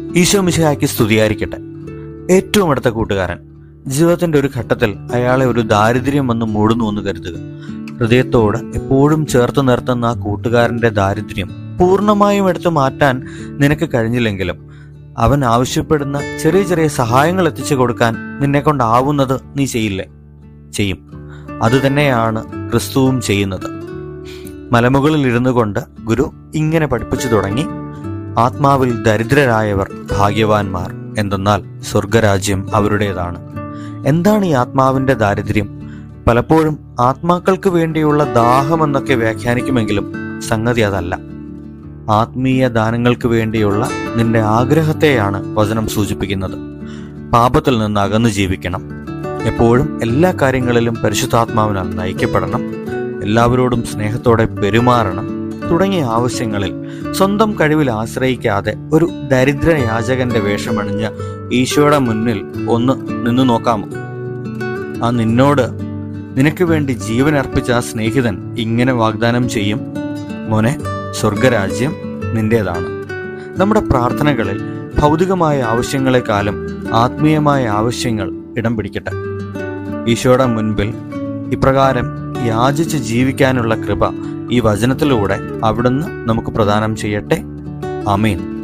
ഈശോ മിശിഹായ്ക്ക് സ്തുതിയായിരിക്കട്ടെ ഏറ്റവും അടുത്ത കൂട്ടുകാരൻ ജീവിതത്തിന്റെ ഒരു ഘട്ടത്തിൽ അയാളെ ഒരു ദാരിദ്ര്യം വന്ന് മൂടുന്നു എന്ന് കരുതുക ഹൃദയത്തോട് എപ്പോഴും ചേർത്ത് നിർത്തുന്ന ആ കൂട്ടുകാരന്റെ ദാരിദ്ര്യം പൂർണ്ണമായും എടുത്തു മാറ്റാൻ നിനക്ക് കഴിഞ്ഞില്ലെങ്കിലും അവൻ ആവശ്യപ്പെടുന്ന ചെറിയ ചെറിയ സഹായങ്ങൾ എത്തിച്ചു കൊടുക്കാൻ നിന്നെ കൊണ്ടാവുന്നത് നീ ചെയ്യില്ലേ ചെയ്യും അതുതന്നെയാണ് ക്രിസ്തുവും ചെയ്യുന്നത് മലമുകളിൽ ഇരുന്നു കൊണ്ട് ഗുരു ഇങ്ങനെ പഠിപ്പിച്ചു തുടങ്ങി ആത്മാവിൽ ദരിദ്രരായവർ ഭാഗ്യവാന്മാർ എന്തെന്നാൽ സ്വർഗരാജ്യം അവരുടേതാണ് എന്താണ് ഈ ആത്മാവിന്റെ ദാരിദ്ര്യം പലപ്പോഴും ആത്മാക്കൾക്ക് വേണ്ടിയുള്ള ദാഹമെന്നൊക്കെ വ്യാഖ്യാനിക്കുമെങ്കിലും സംഗതി അതല്ല ആത്മീയ ദാനങ്ങൾക്ക് വേണ്ടിയുള്ള നിന്റെ ആഗ്രഹത്തെയാണ് വചനം സൂചിപ്പിക്കുന്നത് പാപത്തിൽ നിന്ന് അകന്നു ജീവിക്കണം എപ്പോഴും എല്ലാ കാര്യങ്ങളിലും പരിശുദ്ധാത്മാവിനാൽ നയിക്കപ്പെടണം എല്ലാവരോടും സ്നേഹത്തോടെ പെരുമാറണം തുടങ്ങിയ ആവശ്യങ്ങളിൽ സ്വന്തം കഴിവിൽ ആശ്രയിക്കാതെ ഒരു ദരിദ്ര യാചകന്റെ വേഷമണിഞ്ഞ ഈശോയുടെ മുന്നിൽ ഒന്ന് നിന്നു നോക്കാമോ ആ നിന്നോട് നിനക്ക് വേണ്ടി ജീവൻ അർപ്പിച്ച ആ സ്നേഹിതൻ ഇങ്ങനെ വാഗ്ദാനം ചെയ്യും മോനെ സ്വർഗരാജ്യം നിന്റേതാണ് നമ്മുടെ പ്രാർത്ഥനകളിൽ ഭൗതികമായ ആവശ്യങ്ങളെക്കാളും ആത്മീയമായ ആവശ്യങ്ങൾ ഇടം പിടിക്കട്ടെ ഈശോയുടെ മുൻപിൽ ഇപ്രകാരം യാചിച്ച് ജീവിക്കാനുള്ള കൃപ ഈ വചനത്തിലൂടെ അവിടുന്ന് നമുക്ക് പ്രദാനം ചെയ്യട്ടെ അമീൻ